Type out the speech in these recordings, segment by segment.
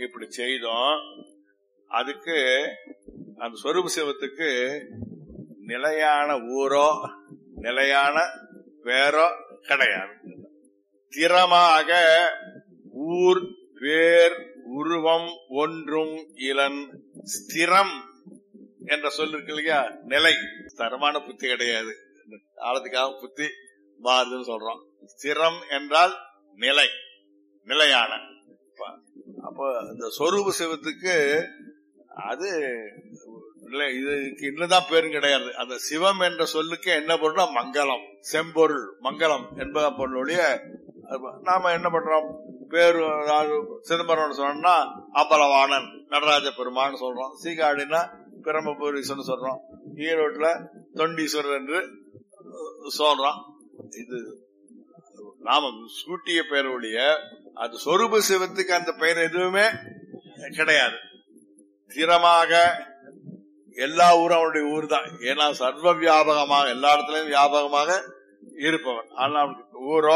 இப்படி செய்தோம் அதுக்கு அந்த சொரூப சிவத்துக்கு நிலையான ஊரோ நிலையான பேரோ கிடையாது திறமாக ஊர் பேர் உருவம் ஒன்றும் இளன் ஸ்திரம் என்ற சொல் இருக்கு இல்லையா நிலை தரமான புத்தி கிடையாது ஆழத்துக்காக புத்தி மாறுதுன்னு சொல்றோம் ஸ்திரம் என்றால் நிலை நிலையான அப்போ இந்த சொரூப சிவத்துக்கு அது இல்லை இதுக்கு இன்னதான் பேரும் கிடையாது அந்த சிவம் என்ற சொல்லுக்கு என்ன பொருள் மங்களம் செம்பொருள் மங்களம் என்பதை பொருளுடைய நாம என்ன பண்றோம் பேரு அதாவது சிதம்பரம் சொன்னோம்னா அம்பலவாணன் நடராஜ பெருமான் சொல்றோம் சீகாடினா பிரம்மபுரீஸ்வரன் சொல்றோம் ஈரோட்ல தொண்டீஸ்வரர் என்று சொல்றோம் இது நாம சூட்டிய பெயருடைய அது சொரூப சிவத்துக்கு அந்த பெயர் எதுவுமே கிடையாது ஸ்திரமாக எல்லா ஊரும் அவனுடைய ஊர் தான் ஏன்னா சர்வ வியாபகமாக எல்லா இடத்துலயும் வியாபகமாக இருப்பவன் ஆனால் அவனுக்கு ஊரோ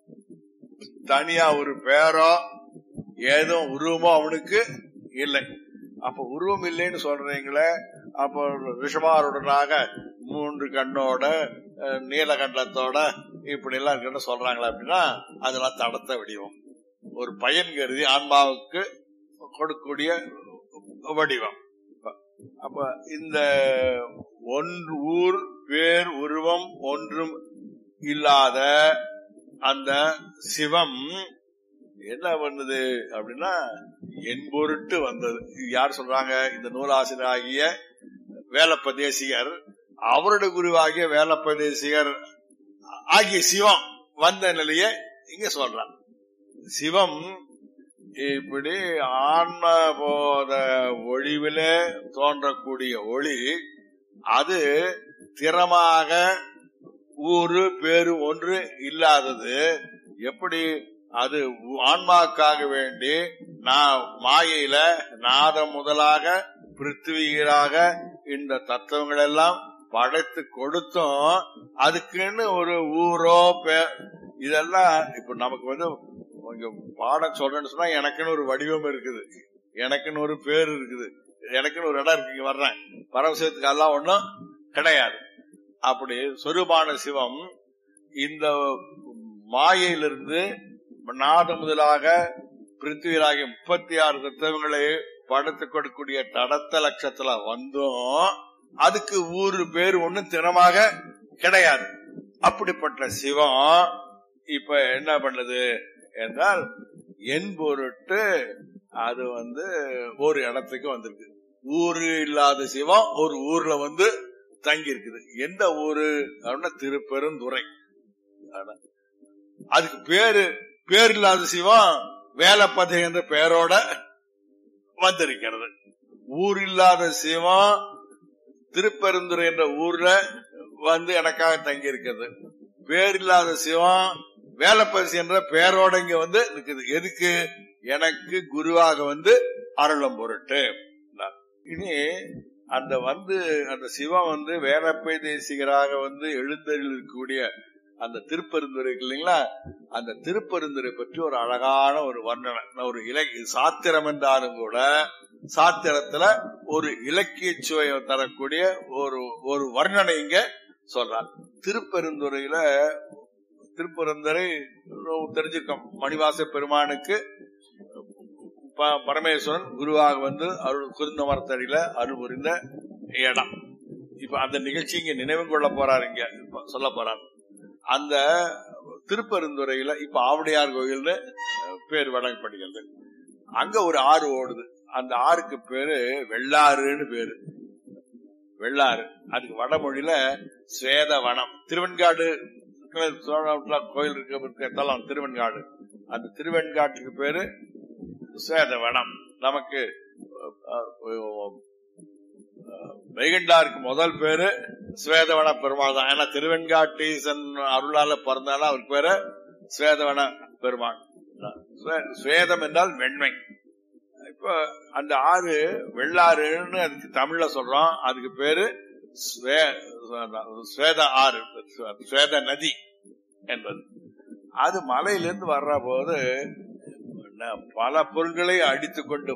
தனியா ஒரு பேரோ ஏதோ உருவமோ அவனுக்கு இல்லை அப்ப உருவம் இல்லைன்னு சொல்றீங்களே அப்போ ரிஷபாருடனாக மூன்று கண்ணோட நீலகண்டத்தோட இப்படி எல்லாம் இருக்குன்னு சொல்றாங்களா அப்படின்னா அதெல்லாம் தடத்த வடிவம் ஒரு பயன் கருதி ஆன்மாவுக்கு கொடுக்கக்கூடிய வடிவம் அப்ப இந்த ஒன்று ஊர் பேர் உருவம் ஒன்றும் இல்லாத அந்த சிவம் என்ன பண்ணுது அப்படின்னா என் பொருட்டு வந்தது யார் சொல்றாங்க இந்த நூலாசிரியராகிய வேலப்பதேசிகர் அவருடைய குருவாகிய வேலப்பதேசிகர் ஆகிய சிவம் வந்த நிலையை இங்க சொல்றார் சிவம் இப்படி ஆன்ம போத ஒளிவிலே தோன்றக்கூடிய ஒளி அது திறமாக ஊரு பேரு ஒன்று இல்லாதது எப்படி அது ஆன்மாக்காக வேண்டி நான் மாயையில நாதம் முதலாக பிருத்திவியராக இந்த தத்துவங்கள் எல்லாம் படைத்து கொடுத்தும் அதுக்குன்னு ஒரு ஊரோ இதெல்லாம் இப்ப நமக்கு வந்து இங்க பாடம் சொல்றேன்னு சொன்னா எனக்குன்னு ஒரு வடிவம் இருக்குது எனக்குன்னு ஒரு பேர் இருக்குது எனக்குன்னு ஒரு இடம் இருக்கு வர்றேன் பரவசத்துக்கு எல்லாம் ஒண்ணும் கிடையாது அப்படி சொரூபான சிவம் இந்த மாயையிலிருந்து நாத முதலாக பிருத்திவியராகிய முப்பத்தி ஆறு தத்துவங்களை படுத்து கொடுக்கக்கூடிய தடத்த லட்சத்துல வந்தும் அதுக்கு ஊரு பேர் ஒண்ணு திறமாக கிடையாது அப்படிப்பட்ட சிவம் இப்ப என்ன பண்ணுது என்றால் என் பொருட்டு அது வந்து ஒரு இடத்துக்கு வந்திருக்கு ஊரு இல்லாத சிவம் ஒரு ஊர்ல வந்து தங்கி இருக்குது எந்த ஊரு அப்படின்னா திருப்பெருந்துறை அதுக்கு பேரு பேர் இல்லாத சிவம் வேலப்பதை என்ற பெயரோட வந்திருக்கிறது ஊர் இல்லாத சிவம் திருப்பெருந்துறை என்ற ஊர்ல வந்து எனக்காக தங்கி இருக்கிறது பேர் இல்லாத சிவம் வேலப்பரிசு என்ற பெயரோட இங்க வந்து இருக்குது எதுக்கு எனக்கு குருவாக வந்து அருளம் பொருட்டு இனி அந்த வந்து அந்த சிவம் வந்து வேலப்பை தேசிகராக வந்து எழுந்தரில் இருக்கக்கூடிய அந்த திருப்பெருந்துரை இல்லைங்களா அந்த திருப்பெருந்துரை பற்றி ஒரு அழகான ஒரு வர்ணனை ஒரு இலக்கிய சாத்திரம் என்றாலும் கூட சாத்திரத்துல ஒரு இலக்கிய சுவையை தரக்கூடிய ஒரு ஒரு வர்ணனை இங்க சொல்றார் திருப்பெருந்துறையில திருப்பெருந்துறை தெரிஞ்சிருக்கோம் மணிவாச பெருமானுக்கு பரமேஸ்வரன் குருவாக வந்து அருள் குருந்த மரத்தடியில அருள் புரிந்த இடம் இப்ப அந்த நிகழ்ச்சி இங்க நினைவு கொள்ள போறாரு இங்க சொல்ல போறார் அந்த திருப்பெருந்துறையில இப்ப ஆவடையார் கோயில்னு பேர் வழங்கப்படுகிறது அங்க ஒரு ஆறு ஓடுது அந்த ஆறுக்கு பேரு வெள்ளாறுன்னு பேரு வெள்ளாறு அதுக்கு வடமொழியில ஸ்வேதவனம் திருவெண்காடு கோயில் இருக்க திருவெண்காடு அந்த திருவெண்காட்டுக்கு பேரு ஸ்வேதவனம் நமக்கு வைகண்டாருக்கு முதல் பேரு ஸ்வேதவன பெருமாள் தான் ஏன்னா திருவெண்காட்டீசன் அருளால பிறந்தாலும் அவருக்கு பேரு ஸ்வேதவன பெருமாள் ஸ்வேதம் என்றால் வெண்மை இப்ப அந்த ஆறு வெள்ளாறுன்னு அதுக்கு தமிழ்ல சொல்றோம் அதுக்கு பேரு ஸ்வேத ஆறு ஸ்வேத நதி என்பது அது மலையிலிருந்து வர்ற போது பல பொருள்களை அடித்துக்கொண்டு